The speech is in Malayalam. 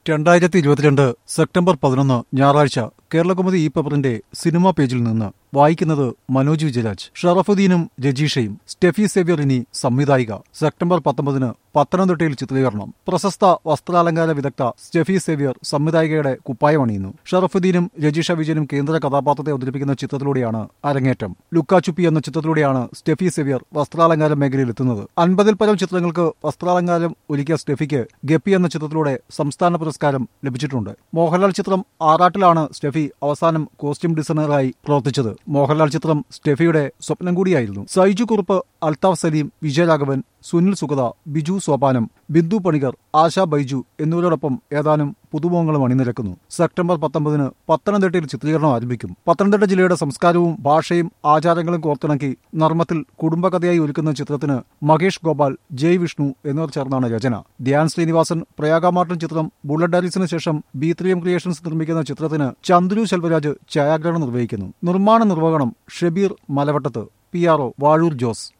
രണ്ടായിരത്തി ഇരുപത്തിരണ്ട് സെപ്റ്റംബർ പതിനൊന്ന് ഞായറാഴ്ച കേരളകൗമുദി ഈ പേപ്പറിന്റെ സിനിമാ പേജിൽ നിന്ന് വായിക്കുന്നത് മനോജ് വിജയരാജ് ഷറഫുദ്ദീനും രജീഷയും സ്റ്റെഫി സേവ്യർ ഇനി സംവിധായിക സെപ്റ്റംബർ പത്തൊമ്പതിന് പത്തനംതിട്ടയിൽ ചിത്രീകരണം പ്രശസ്ത വസ്ത്രാലങ്കാര വിദഗ്ധ സ്റ്റെഫി സേവ്യർ സംവിധായികയുടെ കുപ്പായമണിയുന്നു ഷറഫുദ്ദീനും രജീഷ വിജയനും കേന്ദ്ര കഥാപാത്രത്തെ അവതരിപ്പിക്കുന്ന ചിത്രത്തിലൂടെയാണ് അരങ്ങേറ്റം ലുക്കാച്ചുപ്പി എന്ന ചിത്രത്തിലൂടെയാണ് സ്റ്റെഫി സേവ്യർ വസ്ത്രാലങ്കാര മേഖലയിൽ എത്തുന്നത് അൻപതിൽ പരം ചിത്രങ്ങൾക്ക് വസ്ത്രാലങ്കാരം ഒരുക്കിയ സ്റ്റെഫിക്ക് ഗപ്പി എന്ന ചിത്രത്തിലൂടെ സംസ്ഥാന പുരസ്കാരം ലഭിച്ചിട്ടുണ്ട് മോഹൻലാൽ ചിത്രം ആറാട്ടിലാണ് സ്റ്റെഫി അവസാനം കോസ്റ്റ്യൂം ഡിസൈനറായി പ്രവർത്തിച്ചത് മോഹൻലാൽ ചിത്രം സ്റ്റെഫിയുടെ സ്വപ്നം കൂടിയായിരുന്നു സൈജു കുറുപ്പ് അൽതാഫ് സലീം വിജയരാഘവൻ സുനിൽ സുഗത ബിജു സോപാനം ബിന്ദു പണികർ ആശ ബൈജു എന്നിവരോടൊപ്പം ഏതാനും പുതുമുഖങ്ങളും അണിനിരക്കുന്നു സെപ്റ്റംബർ പത്തൊമ്പതിന് പത്തനംതിട്ടയിൽ ചിത്രീകരണം ആരംഭിക്കും പത്തനംതിട്ട ജില്ലയുടെ സംസ്കാരവും ഭാഷയും ആചാരങ്ങളും കോർത്തിണക്കി നർമ്മത്തിൽ കുടുംബകഥയായി ഒരുക്കുന്ന ചിത്രത്തിന് മഹേഷ് ഗോപാൽ ജയ് വിഷ്ണു എന്നിവർ ചേർന്നാണ് രചന ധ്യാൻ ശ്രീനിവാസൻ പ്രയാഗ മാർട്ടിൻ ചിത്രം ബുള്ളറ്റ് ഡാരീസിന് ശേഷം ബി ത്രീ എം ക്രിയേഷൻസ് നിർമ്മിക്കുന്ന ചിത്രത്തിന് ചന്ദ്രു ശെൽവരാജ് ഛായാഗ്രഹണം നിർവഹിക്കുന്നു നിർമ്മാണ നിർവഹണം Shebeer Malavattath P R O Vazhoor Jose